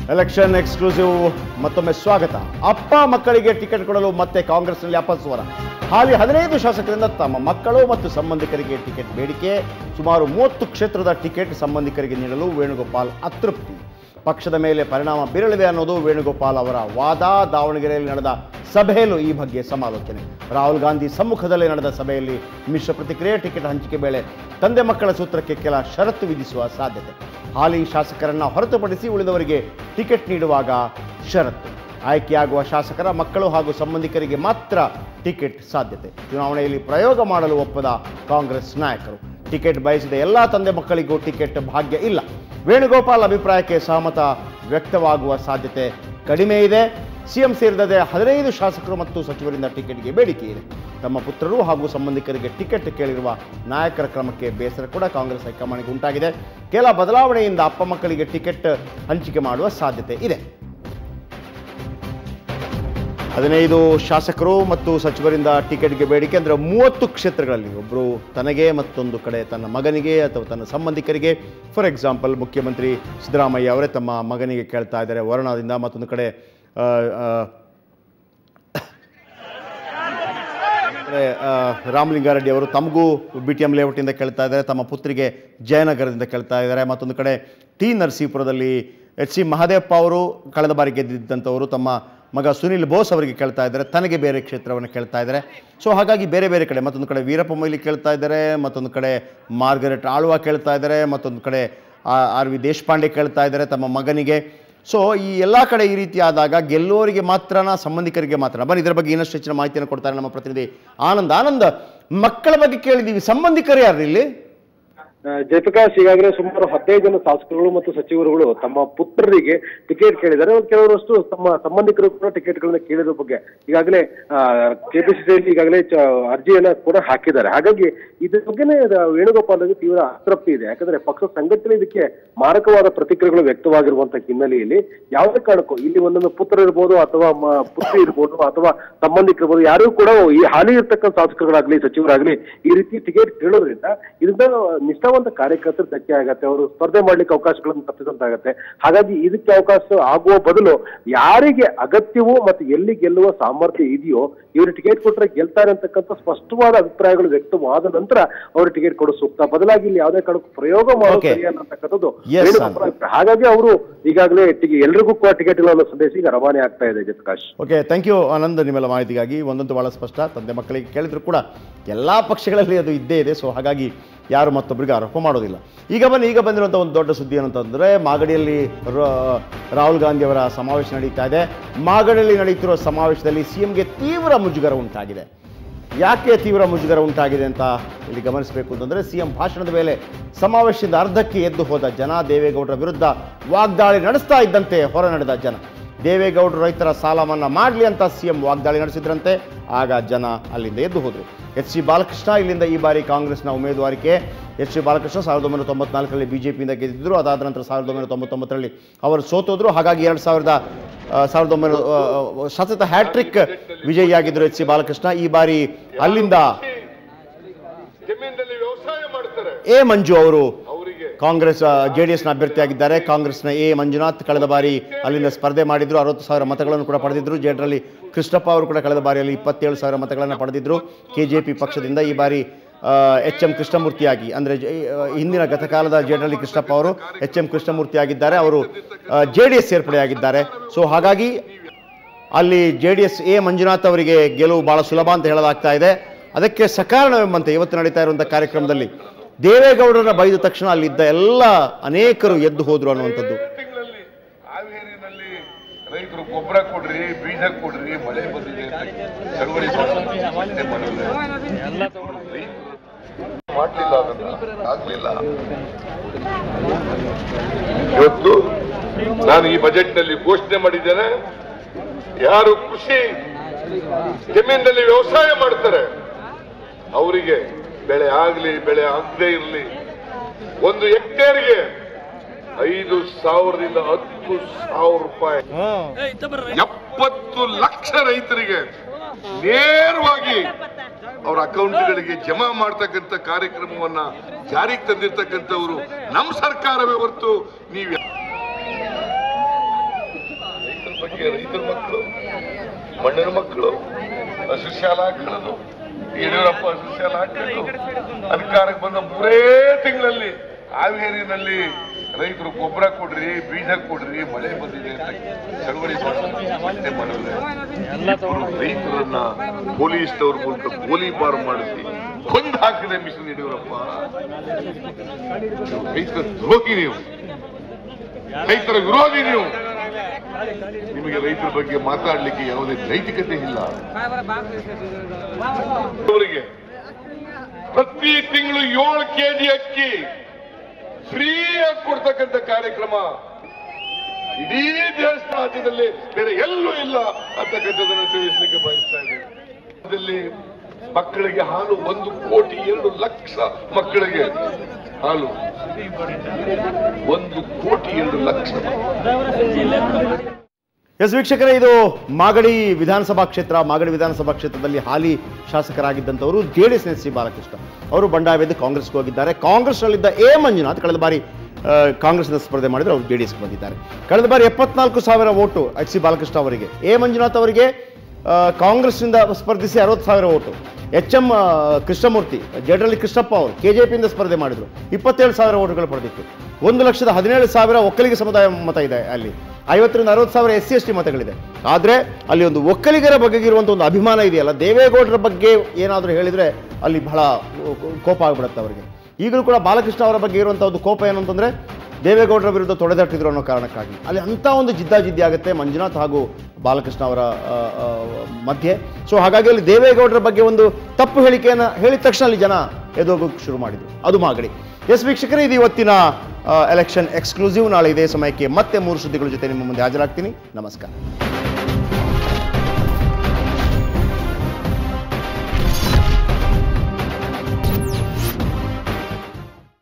Election exclusive ಮತ್ತೊಮ್ಮೆ ಸ್ವಾಗತ ಅಪ್ಪ ಮಕ್ಕಳಿಗೆ ಟಿಕೆಟ್ ಕೊಡಲು ಮತ್ತೆ ಕಾಂಗ್ರೆಸ್ನಲ್ಲಿ ಅಪಸ್ವರ ಹಾಲಿ ಹದಿನೈದು ಶಾಸಕರಿಂದ ತಮ್ಮ ಮಕ್ಕಳು ಮತ್ತು ಸಂಬಂಧಿಕರಿಗೆ ಟಿಕೆಟ್ ಬೇಡಿಕೆ ಸುಮಾರು ಮೂವತ್ತು ಕ್ಷೇತ್ರದ ಟಿಕೆಟ್ ಸಂಬಂಧಿಕರಿಗೆ ನೀಡಲು ವೇಣುಗೋಪಾಲ್ ಅತೃಪ್ತಿ ಪಕ್ಷದ ಮೇಲೆ ಪರಿಣಾಮ ಬೀರಲಿದೆ ಅನ್ನೋದು ವೇಣುಗೋಪಾಲ್ ಅವರ ವಾದ ದಾವಣಗೆರೆಯಲ್ಲಿ ನಡೆದ ಸಭೆಯಲ್ಲೂ ಈ ಬಗ್ಗೆ ಸಮಾಲೋಚನೆ ರಾಹುಲ್ ಗಾಂಧಿ ಸಮ್ಮುಖದಲ್ಲಿ ನಡೆದ ಸಭೆಯಲ್ಲಿ ಮಿಶ್ರ ಪ್ರತಿಕ್ರಿಯೆ ಟಿಕೆಟ್ ಹಂಚಿಕೆ ವೇಳೆ ತಂದೆ ಮಕ್ಕಳ ಸೂತ್ರಕ್ಕೆ ಕೆಲ ಷರತ್ತು ವಿಧಿಸುವ ಸಾಧ್ಯತೆ ಹಾಲಿ ಶಾಸಕರನ್ನ ಹೊರತುಪಡಿಸಿ ಉಳಿದವರಿಗೆ ಟಿಕೆಟ್ ನೀಡುವಾಗ ಷರತ್ತು ಆಯ್ಕೆಯಾಗುವ ಶಾಸಕರ ಮಕ್ಕಳು ಹಾಗೂ ಸಂಬಂಧಿಕರಿಗೆ ಮಾತ್ರ ಟಿಕೆಟ್ ಸಾಧ್ಯತೆ ಚುನಾವಣೆಯಲ್ಲಿ ಪ್ರಯೋಗ ಮಾಡಲು ಒಪ್ಪದ ಕಾಂಗ್ರೆಸ್ ನಾಯಕರು ಟಿಕೆಟ್ ಬಯಸಿದ ಎಲ್ಲ ತಂದೆ ಮಕ್ಕಳಿಗೂ ಟಿಕೆಟ್ ಭಾಗ್ಯ ಇಲ್ಲ ವೇಣುಗೋಪಾಲ್ ಅಭಿಪ್ರಾಯಕ್ಕೆ ಸಹಮತ ವ್ಯಕ್ತವಾಗುವ ಸಾಧ್ಯತೆ ಕಡಿಮೆ ಇದೆ ಸಿಎಂ ಸೇರಿದಂತೆ ಹದಿನೈದು ಶಾಸಕರು ಮತ್ತು ಸಚಿವರಿಂದ ಟಿಕೆಟ್ಗೆ ಬೇಡಿಕೆ ಇದೆ ತಮ್ಮ ಪುತ್ರರು ಹಾಗೂ ಸಂಬಂಧಿಕರಿಗೆ ಟಿಕೆಟ್ ಕೇಳಿರುವ ನಾಯಕರ ಕ್ರಮಕ್ಕೆ ಬೇಸರ ಕೂಡ ಕಾಂಗ್ರೆಸ್ ಹೈಕಮಾಂಡ್ಗೆ ಉಂಟಾಗಿದೆ ಕೆಲ ಬದಲಾವಣೆಯಿಂದ ಅಪ್ಪ ಮಕ್ಕಳಿಗೆ ಟಿಕೆಟ್ ಹಂಚಿಕೆ ಮಾಡುವ ಸಾಧ್ಯತೆ ಇದೆ ಹದಿನೈದು ಶಾಸಕರು ಮತ್ತು ಸಚಿವರಿಂದ ಟಿಕೆಟ್ಗೆ ಬೇಡಿಕೆ ಅಂದರೆ ಮೂವತ್ತು ಕ್ಷೇತ್ರಗಳಲ್ಲಿ ಒಬ್ಬರು ತನಗೆ ಮತ್ತೊಂದು ಕಡೆ ತನ್ನ ಮಗನಿಗೆ ಅಥವಾ ತನ್ನ ಸಂಬಂಧಿಕರಿಗೆ ಫಾರ್ ಎಕ್ಸಾಂಪಲ್ ಮುಖ್ಯಮಂತ್ರಿ ಸಿದ್ದರಾಮಯ್ಯ ಅವರೇ ತಮ್ಮ ಮಗನಿಗೆ ಕೇಳ್ತಾ ಇದ್ದಾರೆ ವರ್ಣದಿಂದ ಮತ್ತೊಂದು ಕಡೆ ಆ, ಆ, ಕಡೆ, ಆ, ರಾಮಲಿಂಗಾರೆಡ್ಡಿ ಅವರು ತಮಗೂ ಬಿ ಟಿ ಎಂ ಲೇಔಟಿಂದ ಕೇಳ್ತಾ ಇದ್ದಾರೆ ತಮ್ಮ ಪುತ್ರಿಗೆ ಜಯನಗರದಿಂದ ಕೇಳ್ತಾ ಇದ್ದಾರೆ ಮತ್ತೊಂದು ಕಡೆ ಟಿ ನರಸೀಪುರದಲ್ಲಿ ಎಚ್ ಸಿ ಮಹದೇವಪ್ಪ ಅವರು ಕಳೆದ ಬಾರಿ ಗೆದ್ದಿದ್ದಂಥವರು ತಮ್ಮ ಮಗ ಸುನಿಲ್ ಬೋಸ್ ಅವರಿಗೆ ಕೇಳ್ತಾ ಇದ್ದಾರೆ ತನಗೆ ಬೇರೆ ಕ್ಷೇತ್ರವನ್ನು ಕೇಳ್ತಾ ಇದ್ದಾರೆ ಸೊ ಹಾಗಾಗಿ ಬೇರೆ ಬೇರೆ ಕಡೆ ಮತ್ತೊಂದು ಕಡೆ ವೀರಪ್ಪ ಮೊಯ್ಲಿ ಕೇಳ್ತಾ ಇದ್ದಾರೆ ಮತ್ತೊಂದು ಕಡೆ ಮಾರ್ಗರೆಟ್ ಆಳ್ವ ಕೇಳ್ತಾ ಇದ್ದಾರೆ ಮತ್ತೊಂದು ಕಡೆ ಆ- ಆರ್ ವಿ ದೇಶಪಾಂಡೆ ಕೇಳ್ತಾ ಇದ್ದಾರೆ ತಮ್ಮ ಮಗನಿಗೆ ಸೊ ಈ ಎಲ್ಲ ಕಡೆ ಈ ರೀತಿ ಆದಾಗ ಗೆಲ್ಲುವವರಿಗೆ ಮಾತ್ರನ ಸಂಬಂಧಿಕರಿಗೆ ಮಾತ್ರ ಬನ್ನಿ ಇದರ ಬಗ್ಗೆ ಇನ್ನಷ್ಟು ಹೆಚ್ಚಿನ ಮಾಹಿತಿಯನ್ನು ಕೊಡ್ತಾರೆ ನಮ್ಮ ಪ್ರತಿನಿಧಿ ಆನಂದ್ ಆನಂದ್ ಮಕ್ಕಳ ಬಗ್ಗೆ ಕೇಳಿದ್ದೀವಿ ಸಂಬಂಧಿಕರು ಯಾರು ಇಲ್ಲಿ ಆ, ಜಯಪ್ರಕಾಶ್ ಈಗಾಗಲೇ ಸುಮಾರು ಹದಿನೈದು ಜನ ಶಾಸಕರುಗಳು ಮತ್ತು ಸಚಿವರುಗಳು ತಮ್ಮ ಪುತ್ರರಿಗೆ ಟಿಕೆಟ್ ಕೇಳಿದ್ದಾರೆ ಒಂದು ಕೆಲವರಷ್ಟು ತಮ್ಮ ಸಂಬಂಧಿಕರು ಕೂಡ ಟಿಕೆಟ್ಗಳನ್ನ ಕೇಳಿರೋ ಬಗ್ಗೆ ಈಗಾಗಲೇ ಕೆಪಿಸಿಸಿಯಲ್ಲಿ ಈಗಾಗಲೇ ಚ- ಅರ್ಜಿಯನ್ನ ಕೂಡ ಹಾಕಿದ್ದಾರೆ ಹಾಗಾಗಿ ಇದ್ರ ಬಗ್ಗೆನೇ ದ- ವೇಣುಗೋಪಾಲ್ ಅವರಿಗೆ ತೀವ್ರ ಅತೃಪ್ತಿ ಇದೆ ಯಾಕಂದ್ರೆ ಪಕ್ಷ ಸಂಘಟನೆ ಇದಕ್ಕೆ ಮಾರಕವಾದ ಪ್ರತಿಕ್ರಿಯೆಗಳು ವ್ಯಕ್ತವಾಗಿರುವಂತ ಹಿನ್ನೆಲೆಯಲ್ಲಿ ಯಾವುದೇ ಕಾರಣಕ್ಕೂ ಇಲ್ಲಿ ಒಂದೊಂದು ಪುತ್ರ ಇರ್ಬೋದು ಅಥವಾ ಮ- ಪುತ್ರಿ ಇರ್ಬೋದು ಅಥವಾ ಸಂಬಂಧಿಕರಿರ್ಬೋದು ಯಾರು ಕೂಡ ಈ ಹಾಲಿ ಇರ್ತಕ್ಕಂಥ ಶಾಸಕರುಗಳಾಗ್ಲಿ ಸಚಿವರಾಗ್ಲಿ ಈ ರೀತಿ ಟಿಕೆಟ್ ಕೇಳೋದ್ರಿಂದ ಇದರಿಂದ ನಿಷ್ಠಾವಂತ ಕಾರ್ಯಕರ್ತರು ಧಕ್ಕೆ ಆಗತ್ತೆ ಅವರು ಸ್ಪರ್ಧೆ ಮಾಡ್ಲಿಕ್ಕೆ ಅವಕಾಶಗಳನ್ನು ತಪ್ಪಿದಂತಾಗತ್ತೆ ಹಾಗಾಗಿ ಇದಕ್ಕೆ ಅವಕಾಶ ಆಗುವ ಬದಲು ಯಾರಿಗೆ ಅಗತ್ಯವೋ ಮತ್ತು ಎಲ್ಲಿ ಗೆಲ್ಲುವ ಸಾಮರ್ಥ್ಯ ಇದೆಯೋ ಇವರು ಟಿಕೆಟ್ ಕೊಟ್ಟರೆ ಗೆಲ್ತಾರೆ ಅಂತಕ್ಕಂಥ ಸ್ಪಷ್ಟವಾದ ಅಭಿಪ್ರಾಯಗಳು ವ್ಯಕ್ತವಾದ ನಂತರ ಅವರು ಟಿಕೆಟ್ ಕೊಡೋ ಸೂಕ್ತ ಬದಲಾಗಿ ಇಲ್ಲಿ ಯಾವುದೇ ಕಾರಣಕ್ಕೂ ಪ್ರಯೋಗ ಮಾಡೋದು Okay. ಸರಿಯಲ್ಲ ಅಂತಕ್ಕಂಥದ್ದು Yes, ವೇಣುಗೋಪಾಲ್ ಅಭಿಪ್ರಾಯ. ಹಾಗಾಗಿ ಅವರು ಈಗಾಗಲೇ ಟಿಕೆ- ಎಲ್ರಿಗೂ ಕೂಡ ಟಿಕೆಟ್ ಅನ್ನೋ ಸಂದೇಶ ಈಗ ರವಾನೆ ಆಗ್ತಾ ಇದೆ Jayaprakash okay thank you Anand ನಿಮ್ಮೆಲ್ಲ ಮಾಹಿತಿಗಾಗಿ ಒಂದಂತೂ ಭಾಳ ಸ್ಪಷ್ಟ ತಂದೆ ಮಕ್ಕಳಿಗೆ ಕೇಳಿದ್ರು ಕೂಡ ಎಲ್ಲ ಪಕ್ಷಗಳಲ್ಲಿ ಅದು ಇದ್ದೇ ಇದೆ ಸೊ ಹಾಗಾಗಿ ಯಾರು ಮತ್ತೊಬ್ಬರಿಗೆ ಆರೋಪ ಮಾಡೋದಿಲ್ಲ ಈಗ ಬನ್ನಿ ಈಗ ಬಂದಿರುವಂಥ ಒಂದು ದೊಡ್ಡ ಸುದ್ದಿ ಏನಂತಂದರೆ ಮಾಗಡಿಯಲ್ಲಿ ರ- ರಾಹುಲ್ ಗಾಂಧಿ ಅವರ ಸಮಾವೇಶ ನಡೀತಾ ಇದೆ ಮಾಗಡಿಯಲ್ಲಿ ನಡೀತಿರೋ ಸಮಾವೇಶದಲ್ಲಿ ಸಿ ಎಂಗೆ ತೀವ್ರ ಮುಜುಗರ ಉಂಟಾಗಿದೆ ಯಾಕೆ ತೀವ್ರ ಮುಜುಗರ ಉಂಟಾಗಿದೆ ಅಂತ ಇಲ್ಲಿ ಗಮನಿಸಬೇಕು ಅಂತಂದರೆ ಸಿ ಎಂ ಭಾಷಣದ ವೇಳೆ ಸಮಾವೇಶದಿಂದ ಅರ್ಧಕ್ಕೆ ಎದ್ದು ಹೋದ ಜನ ದೇವೇಗೌಡರ ವಿರುದ್ಧ ವಾಗ್ದಾಳಿ ನಡೆಸ್ತಾ ಇದ್ದಂತೆ ಹೊರ ನಡೆದ ಜನ ದೇವೇಗೌಡರು ರೈತರ ಸಾಲ ಮನ್ನಾ ಮಾಡಲಿ ಅಂತ ಸಿಎಂ ವಾಗ್ದಾಳಿ ನಡೆಸಿದ್ರಂತೆ ಆಗ ಜನ ಅಲ್ಲಿಂದ ಎದ್ದು ಹೋದರು ಎಚ್ ಸಿ ಬಾಲಕೃಷ್ಣ ಇಲ್ಲಿಂದ ಈ ಬಾರಿ ಕಾಂಗ್ರೆಸ್ನ ಉಮೇದುವಾರಿಕೆ ಎಚ್ ಸಿ ಬಾಲಕೃಷ್ಣ ಸಾವಿರದ ಒಂಬೈನೂರ ತೊಂಬತ್ನಾಲ್ಕರಲ್ಲಿ ಬಿಜೆಪಿಯಿಂದ ಗೆದ್ದಿದ್ದರು ಅದಾದ ನಂತರ ಸಾವಿರದ ಒಂಬೈನೂರ ತೊಂಬತ್ತೊಂಬತ್ತರಲ್ಲಿ ಅವರು ಸೋತೋದ್ರು ಹಾಗಾಗಿ ಎರಡು ಸಾವಿರದ ಆ, ಸಾವಿರದ ಒಂಬೈನೂರ ಆ, ಆ, ಸತತ ಹ್ಯಾಟ್ರಿಕ್ ವಿಜಯಿಯಾಗಿದ್ದರು ಎಚ್ ಸಿ ಬಾಲಕೃಷ್ಣ ಈ ಬಾರಿ ಅಲ್ಲಿಂದ ಜಮೀನಲ್ಲಿ ವ್ಯವಸಾಯ ಮಾಡ್ತಾರೆ ಎ ಮಂಜು ಅವರು ಅವರಿಗೆ ಕಾಂಗ್ರೆಸ್ ಜೆ ಡಿ ಎಸ್ನ ಅಭ್ಯರ್ಥಿಯಾಗಿದ್ದಾರೆ ಕಾಂಗ್ರೆಸ್ನ ಎ ಮಂಜುನಾಥ್ ಕಳೆದ ಬಾರಿ ಅಲ್ಲಿಂದ ಸ್ಪರ್ಧೆ ಮಾಡಿದ್ರು ಅರವತ್ತು ಸಾವಿರ ಮತಗಳನ್ನು ಕೂಡ ಪಡೆದಿದ್ರು ಜೆಡ್ರಲ್ಲಿ ಕೃಷ್ಣಪ್ಪ ಅವರು ಕೂಡ ಕಳೆದ ಬಾರಿಯಲ್ಲಿ ಇಪ್ಪತ್ತೇಳು ಸಾವಿರ ಮತಗಳನ್ನು ಪಡೆದಿದ್ರು ಕೆ ಜೆ ಪಿ ಪಕ್ಷದಿಂದ ಈ ಬಾರಿ ಎಚ್ ಎಂ ಕೃಷ್ಣಮೂರ್ತಿಯಾಗಿ ಅಂದರೆ ಹಿಂದಿನ ಗತಕಾಲದ ಜೆಡ್ರಲ್ಲಿ ಕೃಷ್ಣಪ್ಪ ಅವರು ಎಚ್ ಎಂ ಕೃಷ್ಣಮೂರ್ತಿ ಆಗಿದ್ದಾರೆ ಅವರು ಜೆ ಡಿ ಎಸ್ ಸೇರ್ಪಡೆಯಾಗಿದ್ದಾರೆ ಸೊ ಹಾಗಾಗಿ ಅಲ್ಲಿ J D S A Manjunath ಅವರಿಗೆ ಗೆಲುವು ಬಹಳ ಸುಲಭ ಅಂತ ಹೇಳಲಾಗ್ತಾ ಇದೆ ಅದಕ್ಕೆ ಸಕಾರಣವೆಂಬಂತೆ ಇವತ್ತು ನಡೀತಾ ಇರುವಂಥ ಕಾರ್ಯಕ್ರಮದಲ್ಲಿ ದೇವೇಗೌಡರನ್ನ ಬೈದ ತಕ್ಷಣ ಅಲ್ಲಿದ್ದ ಎಲ್ಲ ಅನೇಕರು ಎದ್ದು ಹೋದ್ರು ಅನ್ನುವಂಥದ್ದು ತಿಂಗಳಲ್ಲಿ ಹಾವೇರಿನಲ್ಲಿ ರೈತರು ಗೊಬ್ಬರ ಕೊಡ್ರಿ ಬೀಜ ಕೊಡ್ರಿ ಮಳೆ ಬಂದಿದೆ ಅಂತ ಚಳವಳಿ ಪ್ರಶ್ನೆ ಮಾಡಿದ್ರೆ ಮಾಡ್ಲಿಲ್ಲ ಅದನ್ನ ಆಗ್ಲಿಲ್ಲ ಇವತ್ತು ನಾನು ಈ ಬಜೆಟ್ ನಲ್ಲಿ ಘೋಷಣೆ ಮಾಡಿದ್ದೇನೆ ಯಾರು ಕೃಷಿ ಜಮೀನಿನಲ್ಲಿ ವ್ಯವಸಾಯ ಮಾಡ್ತಾರೆ ಅವರಿಗೆ ಬೆಳೆ ಆಗ್ಲಿ ಬೆಳೆ ಆಗದೆ ಇರಲಿ ಒಂದು ಹೆಕ್ಟೇರ್ಗೆ ಐದು ಸಾವಿರದಿಂದ ಹತ್ತು ಸಾವಿರ ರೂಪಾಯಿ ಎಪ್ಪತ್ತು ಲಕ್ಷ ರೈತರಿಗೆ ನೇರವಾಗಿ ಅವರ ಅಕೌಂಟ್ಗಳಿಗೆ ಜಮಾ ಮಾಡ್ತಕ್ಕಂಥ ಕಾರ್ಯಕ್ರಮವನ್ನ ಜಾರಿಗೆ ತಂದಿರ್ತಕ್ಕಂಥವ್ರು ನಮ್ಮ ಸರ್ಕಾರವೇ ಹೊರತು ನೀವು ಈಗ ರೈತರ ಮಕ್ಕಳು ಮಣ್ಣಿನ ಮಕ್ಕಳು ಹಸು ಶಾಲೆ ಹಾಕೊಳ್ಳೋದು ಯಡಿಯೂರಪ್ಪ ಹಸು ಶಾಲೆ ಹಾಕೊಂಡು ಅಧಿಕಾರಕ್ಕೆ ಬಂದ ಮೂರೇ ತಿಂಗಳಲ್ಲಿ ಹಾವೇರಿನಲ್ಲಿ ರೈತರು ಗೊಬ್ಬರ ಕೊಡ್ರಿ ಬೀಜ ಕೊಡ್ರಿ ಮಳೆ ಬಂದಿದೆ ಅಂತ ಚಳವಳಿ ಪ್ರಶ್ನೆ ಮಾಡಿದ್ರೆ ಇಬ್ರು ರೈತರನ್ನ ಪೊಲೀಸ್ನವ್ರ ಮೂಲಕ ಗೋಲಿಬಾರ್ ಮಾಡಿಸಿ ಕೊಂದು ಹಾಕಿದೆ ಮಿಷನ್ ಯಡಿಯೂರಪ್ಪ ರೈತರ ದ್ರೋಹಿ ನೀವು ರೈತರ ವಿರೋಧಿ ನೀವು ನಿಮಗೆ ರೈತರ ಬಗ್ಗೆ ಮಾತಾಡ್ಲಿಕ್ಕೆ ಯಾವುದೇ ನೈತಿಕತೆ ಇಲ್ಲ ಅವರಿಗೆ ಪ್ರತಿ ತಿಂಗಳು ಏಳು ಕೆಜಿ ಅಕ್ಕಿ ಫ್ರೀಯಾಗಿ ಕೊಡ್ತಕ್ಕಂಥ ಕಾರ್ಯಕ್ರಮ ಇಡೀ ದೇಶ ರಾಜ್ಯದಲ್ಲಿ ಬೇರೆ ಎಲ್ಲೂ ಇಲ್ಲ ಅಂತಕ್ಕಂಥದ್ದನ್ನು ತಿಳಿಸ್ಲಿಕ್ಕೆ ಬಯಸ್ತಾ ಇದ್ದೇನೆ ಅದರಲ್ಲಿ ಮಕ್ಕಳಿಗೆ ಹಾಲು ಒಂದು ಕೋಟಿ ಎರಡು ಲಕ್ಷ ಮಕ್ಕಳಿಗೆ ಹಾಲು ಒಂದು ಕೋಟಿ ಎರಡು ಲಕ್ಷ ಎಸ್ ವೀಕ್ಷಕರೇ ಇದು ಮಾಗಡಿ ವಿಧಾನಸಭಾ ಕ್ಷೇತ್ರ ಮಾಗಡಿ ವಿಧಾನಸಭಾ ಕ್ಷೇತ್ರದಲ್ಲಿ ಹಾಲಿ ಶಾಸಕರಾಗಿದ್ದಂಥವರು J D S S C Balakrishna ಅವರು ಬಂಡಾಯವೆದ್ದು ಕಾಂಗ್ರೆಸ್ಗೆ ಹೋಗಿದ್ದಾರೆ ಕಾಂಗ್ರೆಸ್ನಲ್ಲಿದ್ದ ಎ ಮಂಜುನಾಥ್ ಕಳೆದ ಬಾರಿ ಆ, ಕಾಂಗ್ರೆಸ್ನ ಸ್ಪರ್ಧೆ ಮಾಡಿದ್ರು ಅವರು ಜೆ ಡಿ ಎಸ್ಗೆ ಬಂದಿದ್ದಾರೆ ಕಳೆದ ಬಾರಿ ಎಪ್ಪತ್ನಾಲ್ಕು ಸಾವಿರ ಓಟು ಎಚ್ ಸಿ ಬಾಲಕೃಷ್ಣ ಅವರಿಗೆ ಎ ಮಂಜುನಾಥ್ ಅವರಿಗೆ ಆ, ಕಾಂಗ್ರೆಸ್ನಿಂದ ಸ್ಪರ್ಧಿಸಿ ಅರವತ್ತು ಸಾವಿರ vote H M Krishnamurthy Jadarahalli Krishnappa ಅವರು ಕೆ ಜೆ ಪಿಯಿಂದ ಸ್ಪರ್ಧೆ ಮಾಡಿದರು ಇಪ್ಪತ್ತೇಳು ಸಾವಿರ ಓಟುಗಳು ಪಡೆದಿತ್ತು ಒಂದು ಲಕ್ಷದ ಹದಿನೇಳು ಸಾವಿರ ಒಕ್ಕಲಿಗ ಸಮುದಾಯ ಮತ ಇದೆ ಅಲ್ಲಿ ಐವತ್ತರಿಂದ ಅರವತ್ತು ಸಾವಿರ ಎಸ್ ಸಿ ಎಸ್ ಟಿ ಮತಗಳಿದೆ ಆದರೆ ಅಲ್ಲಿ ಒಂದು ಒಕ್ಕಲಿಗರ ಬಗ್ಗೆ ಇರುವಂಥ ಒಂದು ಅಭಿಮಾನ ಇದೆಯಲ್ಲ ದೇವೇಗೌಡರ ಬಗ್ಗೆ ಏನಾದರೂ ಹೇಳಿದರೆ ಅಲ್ಲಿ ಬಹಳ ಕೋಪ ಆಗಿಬಿಡುತ್ತೆ ಅವರಿಗೆ ಈಗಲೂ ಕೂಡ ಬಾಲಕೃಷ್ಣ ಅವರ ಬಗ್ಗೆ ಇರುವಂಥ ಒಂದು ಕೋಪ ಏನು ಅಂತಂದರೆ ದೇವೇಗೌಡರ ವಿರುದ್ಧ ತೊಡೆದಟ್ಟಿದ್ರು ಅನ್ನೋ ಕಾರಣಕ್ಕಾಗಿ ಅಲ್ಲಿ ಅಂಥ ಒಂದು ಜಿದ್ದಾಜಿದ್ದಿ ಆಗುತ್ತೆ ಮಂಜುನಾಥ್ ಹಾಗೂ ಬಾಲಕೃಷ್ಣ ಅವರ ಆ, ಆ, ಮಧ್ಯೆ ಸೊ ಹಾಗಾಗಿ ಅಲ್ಲಿ ದೇವೇಗೌಡರ ಬಗ್ಗೆ ಒಂದು ತಪ್ಪು ಹೇಳಿಕೆಯನ್ನು ಹೇಳಿದ ತಕ್ಷಣ ಅಲ್ಲಿ ಜನ ಎದೋಗೋಕ್ಕೆ ಶುರು ಮಾಡಿದ್ರು ಅದು ಮಾಗಡಿ ಎಸ್ ವೀಕ್ಷಕರೇ ಇದು ಇವತ್ತಿನ ಎಲೆಕ್ಷನ್ ಎಕ್ಸ್ಕ್ಲೂಸಿವ್ ನಾಳೆ ಇದೇ ಸಮಯಕ್ಕೆ ಮತ್ತೆ ಮೂರು ಸುದ್ದಿಗಳ ಜೊತೆ ನಿಮ್ಮ ಮುಂದೆ ಹಾಜರಾಗ್ತೀನಿ ನಮಸ್ಕಾರ